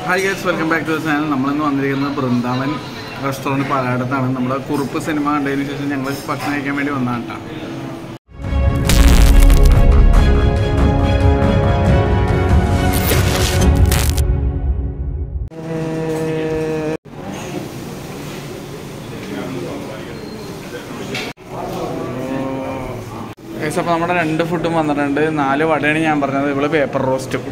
hi guys welcome back to channel നമ്മളിന്ന് വന്നിരിക്കുന്നത് Brindavan restaurant പാലാടത്താണ് നമ്മുടെ കുറുപ്പ് സിനിമ കണ്ടതിന് ശേഷം ഞങ്ങൾ ഭക്ഷണം കഴിക്കാൻ വേണ്ടി വന്നതാണ് കേട്ടോ ഗൈസ് അപ്പോൾ നമ്മുടെ രണ്ട് ഫുഡും വന്നിട്ടുണ്ട് നാല് വടയാണ് ഞാൻ പറഞ്ഞത് ഇവള് പേപ്പർ റോസ്റ്റും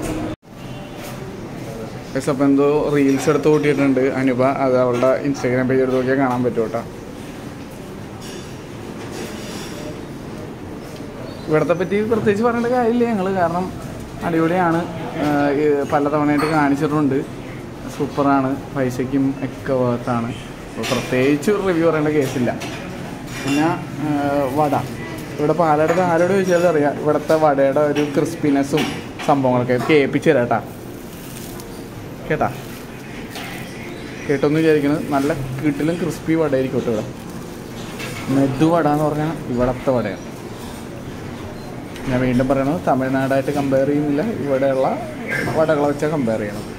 ഗൈസ് അപ്പോൾ എന്തോ റീൽസ് എടുത്ത് കൂട്ടിയിട്ടുണ്ട് അനുപ അത് അവളുടെ ഇൻസ്റ്റാഗ്രാം പേജ് എടുത്ത് നോക്കിയാൽ കാണാൻ പറ്റും കേട്ടോ ഇവിടത്തെ പറ്റി പ്രത്യേകിച്ച് പറയേണ്ട കാര്യമില്ല ഞങ്ങൾ കാരണം അടിപൊളിയാണ് ആഹ് ഈ പല തവണയായിട്ട് കാണിച്ചിട്ടുണ്ട് സൂപ്പറാണ് പൈസയ്ക്കും ഒക്കെ വേർത്താണ് അപ്പോൾ പ്രത്യേകിച്ച് റിവ്യൂ പറയേണ്ട കേസില്ല പിന്നെ ആഹ് വട ഇവിടെ പാലടത്ത് ആരോട് ചോദിച്ചാലും അറിയാം ഇവിടുത്തെ വടയുടെ ഒരു ക്രിസ്പിനെസ്സും സംഭവങ്ങളൊക്കെ കേൾപ്പിച്ച് തരാം കേട്ടാ കേട്ടാ കേട്ടൊന്ന് വിചാരിക്കുന്നത് നല്ല കിട്ടിലും ക്രിസ്പി വടയായിരിക്കും കേട്ടോ ഇവിടെ മെതു വട എന്ന് പറഞ്ഞാൽ ഇവിടത്തെ വടയാണ് ഞാൻ വീണ്ടും പറയണത് തമിഴ്നാടായിട്ട് കമ്പയർ ചെയ്യുന്നില്ല ഇവിടെയുള്ള വടകളെ വെച്ചാൽ കമ്പയർ ചെയ്യണത്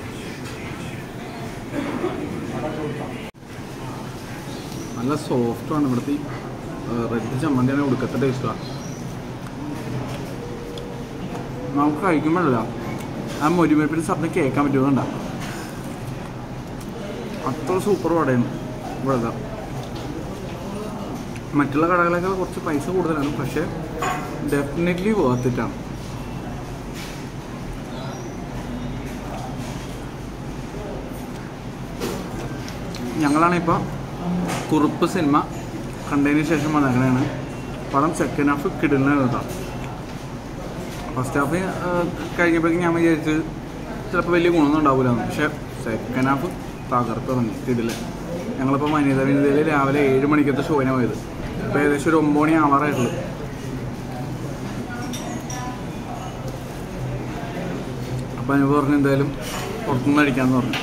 നല്ല സോഫ്റ്റാണ് ഇവിടുത്തെ റെഡ് ചമ്മന്തിയാണ് ഉടുക്കത്തെ ടേസ്റ്റാണ് നമുക്ക് കഴിക്കുമ്പോഴല്ല ആ മൊരിമരിപ്പിൻ്റെ ശബ്ദം കേൾക്കാൻ പറ്റുന്നുണ്ടാ അത്ര സൂപ്പർ വടയാണ് ഇവിടുത്തെ മറ്റുള്ള കടകളൊക്കെ കുറച്ച് പൈസ കൂടുതലാണ് പക്ഷേ ഡെഫിനറ്റ്ലി വേർത്തിട്ടാണ് ഞങ്ങളാണിപ്പോൾ കുറുപ്പ് സിനിമ കണ്ടതിന് ശേഷം വന്നേക്കണേണ് പടം സെക്കൻഡ് ഹാഫ് കിടുന്ന കേട്ടോ ഫസ്റ്റ് ഹാഫ് കഴിഞ്ഞപ്പോഴേക്കും ഞാൻ വിചാരിച്ച് ചിലപ്പോൾ വലിയ ഗുണമൊന്നും ഉണ്ടാവില്ല പക്ഷേ സെക്കൻഡ് ഹാഫ് തകർത്ത് തുടങ്ങി കിടില് ഞങ്ങളിപ്പോൾ വനിത വനിതയിൽ രാവിലെ ഏഴ് മണിക്കത്തെ ഷോയിനാണ് പോയത് ഇപ്പോൾ ഏകദേശം ഒരു ഒമ്പത് മണി ആവാറായിട്ടുള്ളൂ അപ്പം അനുഭവം പറഞ്ഞു എന്തായാലും പുറത്തുനിന്ന് കഴിക്കാമെന്ന് പറഞ്ഞു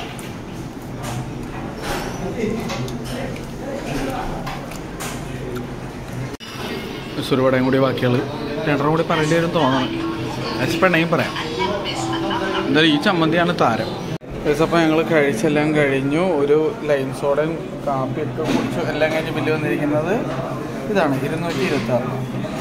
ഒരുപാടേയും കൂടി ബാക്കിയുള്ളത് രണ്ടെണ്ണം കൂടി പറയേണ്ടി വരും തോന്നണം എക്സ്പെണ്ണയും പറയാം എന്തായാലും ഈ ചമ്മന്തിയാണ് താരം അപ്പോൾ ഞങ്ങൾ കഴിച്ചെല്ലാം കഴിഞ്ഞു ഒരു ലൈം സോഡയും കാപ്പിയൊക്കെ കുടിച്ചു എല്ലാം കഴിഞ്ഞ് ബില്ല് വന്നിരിക്കുന്നത് ഇതാണ് ഇരുന്നൂറ്റി ഇരുപത്തി ആറ്